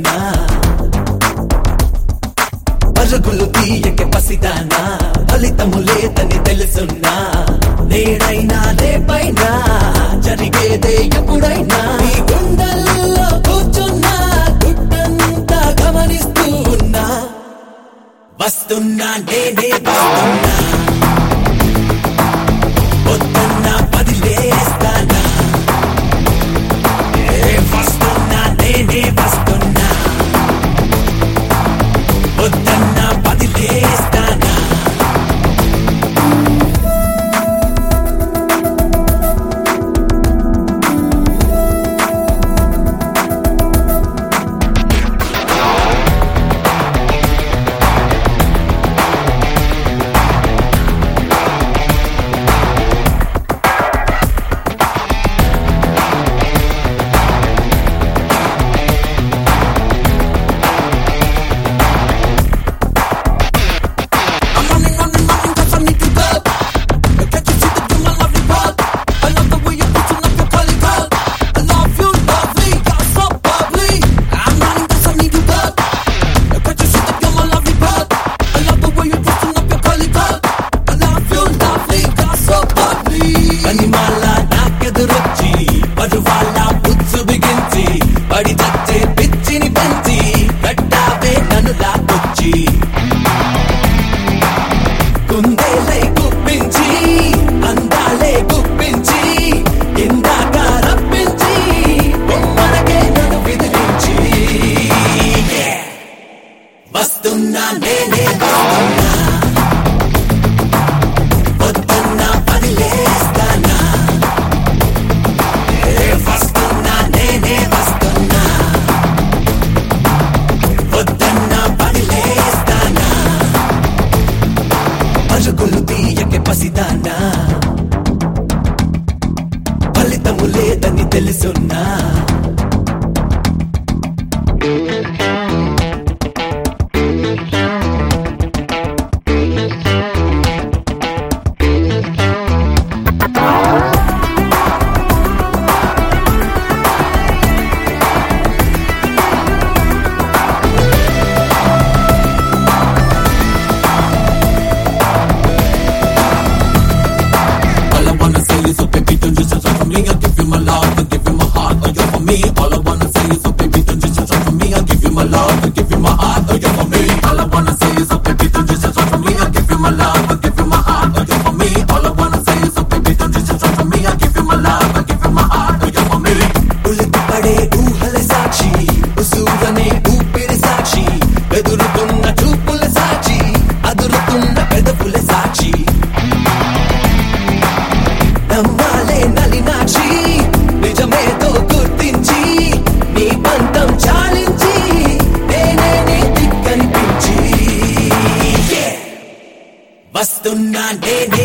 తెలుసున్నా పరుగులు తీయక పసిదానా ఫలితము లేదని తెలుసున్నా నేడైనా రేపైనా జరిగేదే ఎప్పుడైనా నీ గుండెల్లో కూర్చున్నా గుట్టంతా గమనిస్తూ ఉన్నా వస్తున్నా నేనే వస్తున్నా వస్తున్నా పదిలేస్తానా ఏ వస్తున్నా నేనే వస్తున్నా వద్దన్నా పదిలేస్తానా I'm running, running, running 'cause I need to go. Can't you see that you're my lovely bug? I love the way you're pushing up your curly curl. I love you, lovely, you're so bubbly. I'm running 'cause I need to go. Can't you see that you're my lovely bug? I love the way you're pushing up your curly curl. I love you, lovely, you're so bubbly. కనిమాల నాకెదురొచ్చి పరువాల పుచ్చు బిగించి పడి చచ్చే పిచ్చిని పెంచి కట్టావే నన్ను లాక్కొచ్చి కుందేలై గుప్పించి అందాలే గుప్పించి ఇందాక రప్పించి బొమ్మలకే నన్ను విదిలించి Yeah! వస్తున్నా నేనే వస్తున్నా వస్తున్నా పదిలేస్తానా ఏ వస్తున్నా నేనే వస్తున్నా వద్దన్నా పదిలేస్తానా పరుగులు తీయకే పసిదానా ఫలితము లేదని తెలుసున్నా All I wanna say is, oh baby, don't you just run from me. I'll give you my love, I'll give you my heart, oh you're for me. All I wanna say is, oh baby, don't you just run from me. I'll give you my love, I'll give you my heart, oh you're for me. All I wanna say is, oh baby, don't you just run from me. I'll give you my love, I'll give you my heart, oh you're for me. All I wanna say is, oh baby, don't you just run from me. I'll give you my love, I'll give you my heart, oh you're for me. ఉలికి పడే ఊహల సాక్షి ఉసూరనే ఊపిరి సాక్షి బెదురుతున్న చూపుల సాక్షి అదురుతున్న పెదవుల సాక్షి నమ్మాలే నలినాక్షి నిజమేదో గుర్తించి నీ పంతం చాలించి నేనే నీ దిక్కనిపించి Yeah! వస్తున్నా నేనే